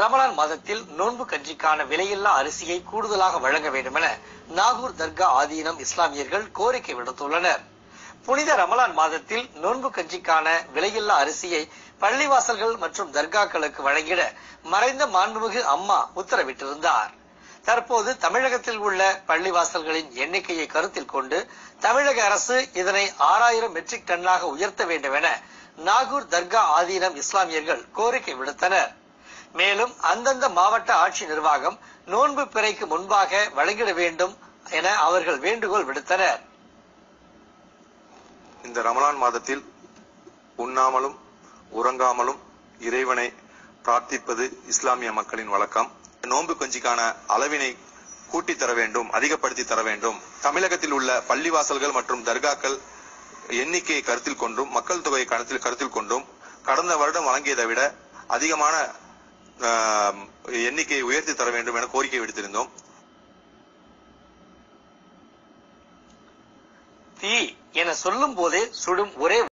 ரமலான் மாதத்தில் நோன்பு கஞ்சிக்கான விலையில்லா அரிசியை கூடுதலாக வழங்க வேண்டும் என நாகூர் தர்கா ஆதீனம் இஸ்லாமியர்கள் கோரிக்கை விடுத்துள்ளனர் புனித ரமலான் மாதத்தில் நோன்பு கஞ்சிக்கான விலையில்லா அரிசியை பள்ளிவாசல்கள் மற்றும் தர்காக்களுக்கு வழங்கிட மறைந்த மாண்புமிகு அம்மா உத்தரவிட்டிருந்தார் தற்போது தமிழகத்தில் உள்ள பள்ளிவாசல்களின் எண்ணிக்கையை கருத்தில் கொண்டு தமிழக அரசு இதனை ஆறாயிரம் மெட்ரிக் டன்னாக உயர்த்த வேண்டும் என நாகூர் தர்கா ஆதீனம் இஸ்லாமியர்கள் கோரிக்கை விடுத்தனர் மேலும் அந்தந்த மாவட்ட ஆட்சி நிர்வாகம் நோன்பு பிறைக்கு முன்பாக வழங்கிட வேண்டும் என அவர்கள் வேண்டுகோள் விடுத்தனர் இந்த ரமலான் மாதத்தில் உண்ணாமலும் உறங்காமலும் இறைவனை பிரார்த்திப்பது இஸ்லாமிய மக்களின் வழக்கம் நோன்பு கஞ்சிக்கான அளவினை கூட்டி தர வேண்டும் அதிகப்படுத்தி தர வேண்டும் தமிழகத்தில் உள்ள பள்ளிவாசல்கள் மற்றும் தர்காக்கள் எண்ணிக்கையை கருத்தில் கொண்டும் மக்கள் தொகையை கருத்தில் கருத்தில் கொண்டும் கடந்த வருடம் வழங்கியதை விட அதிகமான ஆஹ், எண்ணிக்கையை உயர்த்தி தர வேண்டும் என கோரிக்கை விடுத்திருந்தோம் தீ என சொல்லும் போதே சுடும் ஒரே